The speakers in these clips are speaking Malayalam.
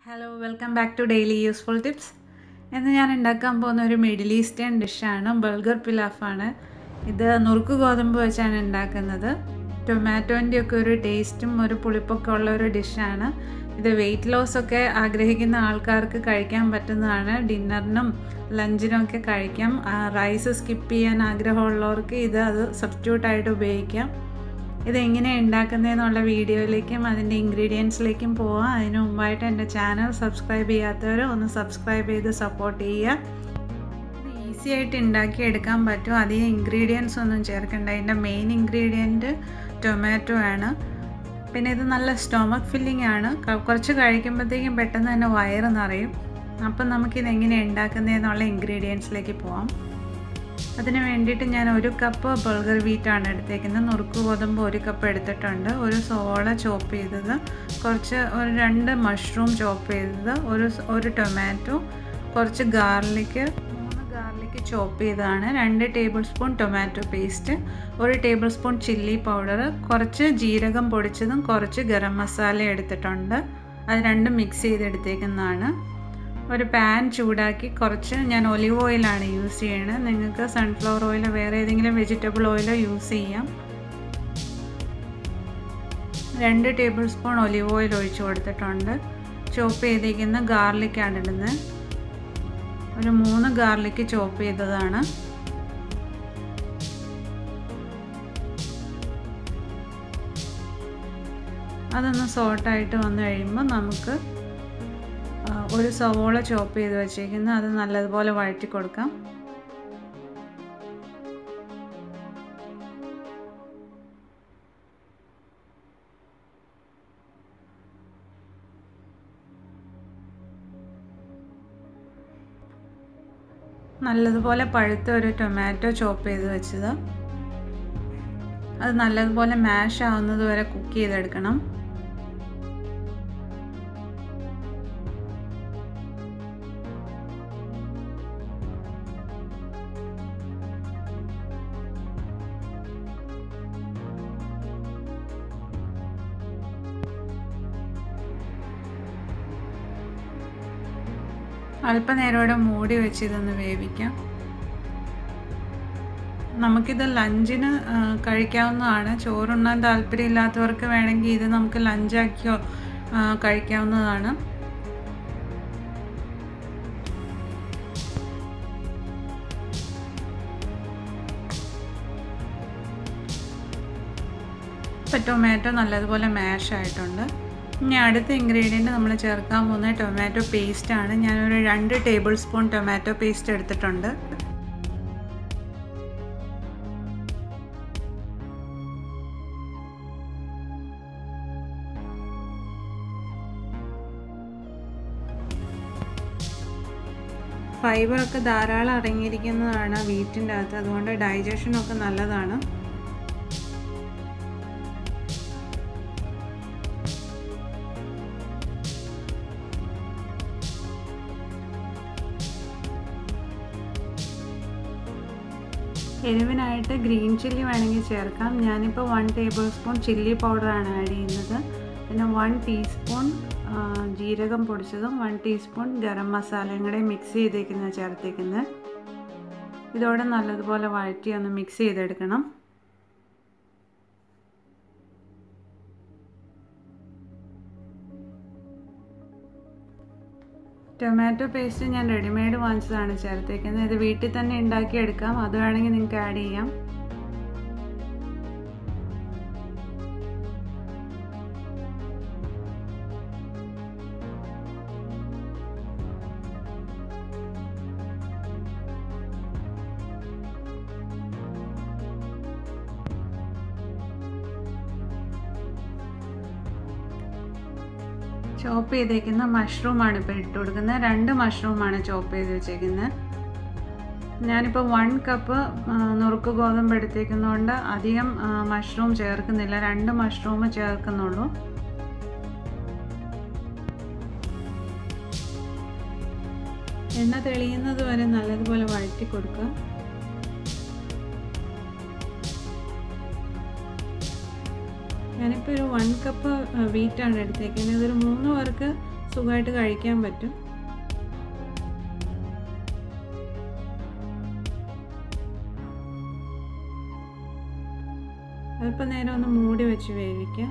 hello welcome back to daily useful tips ഇന്ന് ഞാൻ ഉണ്ടാക്കാൻ പോകുന്ന ഒരു മിഡിൽ ഈസ്റ്റേൺ ഡിഷാണ് ബൾഗർ പിലാഫാണ് ഇത് നുറുക്ക് ഗോതമ്പ് വെച്ചാണ് ഉണ്ടാക്കുന്നത് ടൊമാറ്റോൻ്റെ ഒക്കെ ഒരു ടേസ്റ്റും ഒരു പുളിപ്പൊക്കെ ഉള്ള ഒരു ഡിഷാണ് ഇത് വെയിറ്റ് ലോസ് ഒക്കെ ആഗ്രഹിക്കുന്ന ആൾക്കാർക്ക് കഴിക്കാൻ പറ്റുന്നതാണ് ഡിന്നറിനും ലഞ്ചിനും ഒക്കെ കഴിക്കാം റൈസ് സ്കിപ്പ് ചെയ്യാൻ ആഗ്രഹമുള്ളവർക്ക് ഇത് അത് സബ്സ്റ്റിറ്റ്യൂട്ടായിട്ട് ഉപയോഗിക്കാം ഇതെങ്ങനെ ഉണ്ടാക്കുന്നതെന്നുള്ള വീഡിയോയിലേക്കും അതിൻ്റെ ഇൻഗ്രീഡിയൻസിലേക്കും പോവാം അതിന് മുമ്പായിട്ട് എൻ്റെ ചാനൽ സബ്സ്ക്രൈബ് ചെയ്യാത്തവർ ഒന്ന് സബ്സ്ക്രൈബ് ചെയ്ത് സപ്പോർട്ട് ചെയ്യുക ഇത് ഈസി ആയിട്ട് ഉണ്ടാക്കിയെടുക്കാൻ പറ്റും അധികം ഇൻഗ്രീഡിയൻസ് ഒന്നും ചേർക്കണ്ട ഇതിൻ്റെ മെയിൻ ഇൻഗ്രീഡിയൻറ്റ് ടൊമാറ്റോ ആണ് പിന്നെ ഇത് നല്ല സ്റ്റൊമക്ക് ഫില്ലിംഗ് ആണ് കുറച്ച് കഴിക്കുമ്പോഴത്തേക്കും പെട്ടെന്ന് തന്നെ വയറ് നിറയും അപ്പം നമുക്കിത് എങ്ങനെയാണ് ഉണ്ടാക്കുന്നതെന്നുള്ള ഇൻഗ്രീഡിയൻസിലേക്ക് പോവാം അതിന് വേണ്ടിയിട്ട് ഞാൻ ഒരു കപ്പ് ബൾഗർ വീറ്റാണ് എടുത്തേക്കുന്നത് നുറുക്ക് ഗോതമ്പ് ഒരു കപ്പ് എടുത്തിട്ടുണ്ട് ഒരു സോള ചോപ്പ് ചെയ്തത് കുറച്ച് ഒരു രണ്ട് മഷ്റൂം ചോപ്പ് ചെയ്തത് ഒരു ഒരു ടൊമാറ്റോ കുറച്ച് ഗാർലിക്ക് മൂന്ന് ഗാർലിക്ക് ചോപ്പ് ചെയ്തതാണ് രണ്ട് ടേബിൾ സ്പൂൺ ടൊമാറ്റോ പേസ്റ്റ് ഒരു ടേബിൾ സ്പൂൺ ചില്ലി പൗഡർ കുറച്ച് ജീരകം പൊടിച്ചതും കുറച്ച് ഗരം മസാല എടുത്തിട്ടുണ്ട് അത് രണ്ടും മിക്സ് ചെയ്തെടുത്തേക്കുന്നതാണ് ഒരു പാൻ ചൂടാക്കി കുറച്ച് ഞാൻ ഒലിവ് ഓയിലാണ് യൂസ് ചെയ്യണത് നിങ്ങൾക്ക് സൺഫ്ലവർ ഓയിലോ വേറെ ഏതെങ്കിലും വെജിറ്റബിൾ ഓയിലോ യൂസ് ചെയ്യാം രണ്ട് ടേബിൾ സ്പൂൺ ഒലിവ് ഓയിൽ ഒഴിച്ചു കൊടുത്തിട്ടുണ്ട് ചോപ്പ് ചെയ്തിരിക്കുന്ന ഗാർലിക്കാണ് ഇടുന്നത് ഒരു മൂന്ന് ഗാർലിക്ക് ചോപ്പ് ചെയ്തതാണ് അതൊന്ന് സോട്ടായിട്ട് വന്നു കഴിയുമ്പോൾ നമുക്ക് ഒരു സവോള ചോപ്പ് ചെയ്ത് വെച്ചേക്കുന്ന അത് നല്ലതുപോലെ വഴറ്റി കൊടുക്കാം നല്ലതുപോലെ പഴുത്ത ഒരു ടൊമാറ്റോ ചോപ്പ് ചെയ്ത് വെച്ചത് അത് നല്ലതുപോലെ മാഷ് ആവുന്നത് വരെ കുക്ക് ചെയ്തെടുക്കണം അല്പനേരോടെ മൂടി വെച്ച് ഇതൊന്ന് വേവിക്കാം നമുക്കിത് ലഞ്ചിന് കഴിക്കാവുന്നതാണ് ചോറുണ്ണാൻ താല്പര്യമില്ലാത്തവർക്ക് വേണമെങ്കിൽ ഇത് നമുക്ക് ലഞ്ചാക്കിയോ കഴിക്കാവുന്നതാണ് ഇപ്പം ടൊമാറ്റോ നല്ലതുപോലെ മാഷ് ആയിട്ടുണ്ട് ഇനി അടുത്ത ഇൻഗ്രീഡിയൻറ്റ് നമ്മൾ ചേർക്കാൻ പോകുന്ന ടൊമാറ്റോ പേസ്റ്റാണ് ഞാനൊരു രണ്ട് ടേബിൾ സ്പൂൺ ടൊമാറ്റോ പേസ്റ്റ് എടുത്തിട്ടുണ്ട് ഫൈബറൊക്കെ ധാരാളം അടങ്ങിയിരിക്കുന്നതാണ് വീറ്റിൻ്റെ അകത്ത് അതുകൊണ്ട് ഡൈജഷനൊക്കെ നല്ലതാണ് എരിവിനായിട്ട് ഗ്രീൻ ചില്ലി വേണമെങ്കിൽ ചേർക്കാം ഞാനിപ്പോൾ വൺ ടേബിൾ സ്പൂൺ ചില്ലി പൗഡറാണ് ആഡ് ചെയ്യുന്നത് പിന്നെ വൺ ടീസ്പൂൺ ജീരകം പൊടിച്ചതും വൺ ടീസ്പൂൺ ഗരം മസാലയും കൂടെ മിക്സ് ചെയ്തേക്കുന്നത് ചേർത്തേക്കുന്നത് ഇതോടെ നല്ലതുപോലെ വഴറ്റി ഒന്ന് മിക്സ് ചെയ്തെടുക്കണം ടൊമാറ്റോ പേസ്റ്റ് ഞാൻ റെഡിമെയ്ഡ് വാങ്ങിച്ചതാണ് ചേർത്തേക്കുന്നത് ഇത് വീട്ടിൽ തന്നെ ഉണ്ടാക്കിയെടുക്കാം അത് വേണമെങ്കിൽ നിങ്ങൾക്ക് ആഡ് ചെയ്യാം ചോപ്പ് ചെയ്തേക്കുന്ന മഷ്റൂമാണ് ഇപ്പോൾ ഇട്ട് കൊടുക്കുന്നത് രണ്ട് മഷ്റൂമാണ് ചോപ്പ് ചെയ്ത് വെച്ചേക്കുന്നത് ഞാനിപ്പോൾ വൺ കപ്പ് നുറുക്ക് ഗോതമ്പ് എടുത്തേക്കുന്നതുകൊണ്ട് അധികം മഷ്റൂം ചേർക്കുന്നില്ല രണ്ട് മഷ്റൂം ചേർക്കുന്നുള്ളൂ എണ്ണ തെളിയുന്നത് വരെ നല്ലതുപോലെ വഴറ്റി കൊടുക്കുക ഞാനിപ്പോൾ ഒരു വൺ കപ്പ് വീറ്റാണ് എടുത്തേക്കുന്നത് ഇതൊരു മൂന്ന് പേർക്ക് സുഖമായിട്ട് കഴിക്കാൻ പറ്റും അല്പം നേരം ഒന്ന് മൂടി വെച്ച് വേവിക്കാം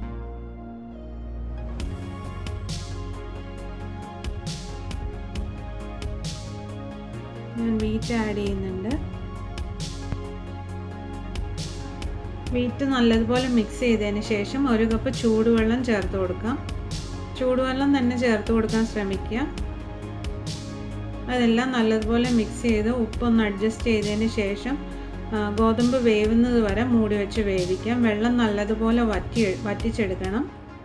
ഞാൻ വീറ്റ് ആഡ് ചെയ്യുന്നുണ്ട് വീറ്റ് നല്ലതുപോലെ മിക്സ് ചെയ്തതിന് ശേഷം ഒരു കപ്പ് ചൂടുവെള്ളം ചേർത്ത് കൊടുക്കാം ചൂടുവെള്ളം തന്നെ ചേർത്ത് കൊടുക്കാൻ ശ്രമിക്കുക അതെല്ലാം നല്ലതുപോലെ മിക്സ് ചെയ്ത് ഉപ്പൊന്ന് അഡ്ജസ്റ്റ് ചെയ്തതിന് ശേഷം ഗോതമ്പ് വേവുന്നത് വരെ മൂടി വെച്ച് വേവിക്കാം വെള്ളം നല്ലതുപോലെ വറ്റി വറ്റിച്ചെടുക്കണം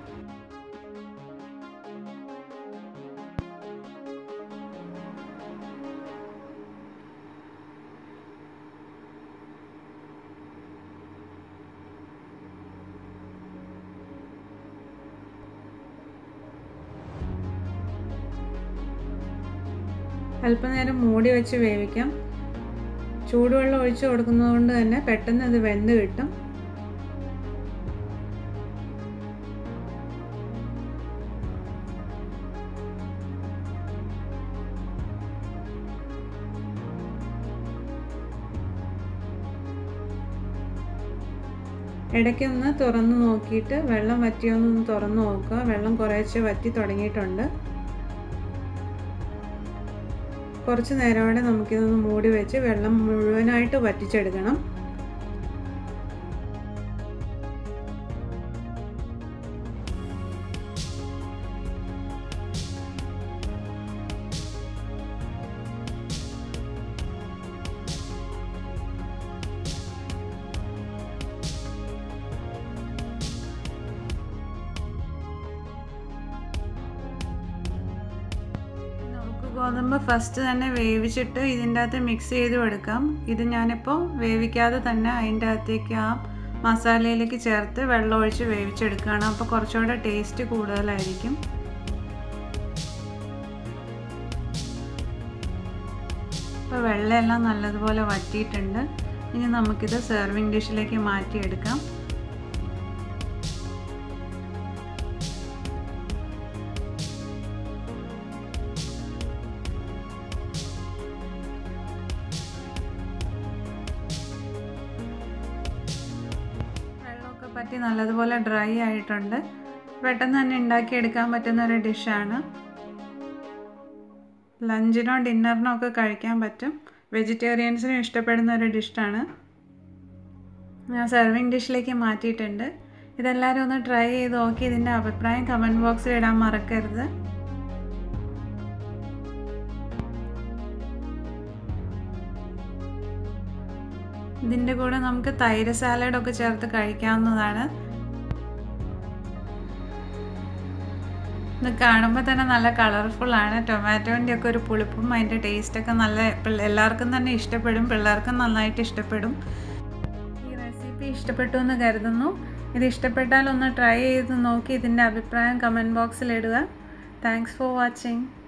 അല്പനേരം മൂടി വെച്ച് വേവിക്കാം ചൂടുവെള്ളം ഒഴിച്ചു കൊടുക്കുന്നത് കൊണ്ട് തന്നെ പെട്ടെന്ന് ഇത് വെന്ത് കിട്ടും ഇടയ്ക്കൊന്ന് തുറന്ന് നോക്കിയിട്ട് വെള്ളം വറ്റിയോന്നൊന്ന് തുറന്ന് നോക്കുക വെള്ളം കുറേശ്ശെ വറ്റി തുടങ്ങിയിട്ടുണ്ട് കുറച്ച് നേരമോടെ നമുക്കിതൊന്ന് മൂടി വെച്ച് വെള്ളം മുഴുവനായിട്ട് വറ്റിച്ചെടുക്കണം ഗോതമ്പ് ഫസ്റ്റ് തന്നെ വേവിച്ചിട്ട് ഇതിൻ്റെ അകത്ത് മിക്സ് ചെയ്ത് എടുക്കാം ഇത് ഞാനിപ്പോൾ വേവിക്കാതെ തന്നെ അതിൻ്റെ അകത്തേക്ക് ആ മസാലയിലേക്ക് ചേർത്ത് വെള്ളം ഒഴിച്ച് വേവിച്ചെടുക്കുകയാണ് അപ്പോൾ കുറച്ചുകൂടെ ടേസ്റ്റ് കൂടുതലായിരിക്കും ഇപ്പോൾ വെള്ളമെല്ലാം നല്ലതുപോലെ വറ്റിയിട്ടുണ്ട് ഇനി നമുക്കിത് സെർവിങ് ഡിഷിലേക്ക് മാറ്റിയെടുക്കാം വെള്ളമൊക്കെ പറ്റി നല്ലതുപോലെ ഡ്രൈ ആയിട്ടുണ്ട് പെട്ടെന്ന് തന്നെ ഉണ്ടാക്കിയെടുക്കാൻ പറ്റുന്ന ഒരു ഡിഷാണ് ലഞ്ചിനോ ഡിന്നറിനോ ഒക്കെ കഴിക്കാൻ പറ്റും വെജിറ്റേറിയൻസിനും ഇഷ്ടപ്പെടുന്ന ഒരു ഡിഷാണ് ഞാൻ സെർവിങ് ഡിഷിലേക്ക് മാറ്റിയിട്ടുണ്ട് ഇതെല്ലാവരും ഒന്ന് ട്രൈ ചെയ്ത് നോക്കി ഇതിൻ്റെ അഭിപ്രായം കമൻറ്റ് ബോക്സിൽ ഇടാൻ മറക്കരുത് ഇതിൻ്റെ കൂടെ നമുക്ക് തൈര് സാലഡൊക്കെ ചേർത്ത് കഴിക്കാവുന്നതാണ് ഇത് കാണുമ്പോൾ തന്നെ നല്ല കളർഫുൾ ആണ് ടൊമാറ്റോൻ്റെ ഒക്കെ ഒരു പുളിപ്പും അതിൻ്റെ ടേസ്റ്റൊക്കെ നല്ല എല്ലാവർക്കും തന്നെ ഇഷ്ടപ്പെടും പിള്ളേർക്കും നന്നായിട്ട് ഇഷ്ടപ്പെടും ഈ റെസിപ്പി ഇഷ്ടപ്പെട്ടു എന്ന് കരുതുന്നു ഇത് ഇഷ്ടപ്പെട്ടാൽ ഒന്ന് ട്രൈ ചെയ്ത് നോക്കി ഇതിൻ്റെ അഭിപ്രായം കമൻറ്റ് ബോക്സിൽ ഇടുക താങ്ക്സ് ഫോർ വാച്ചിങ്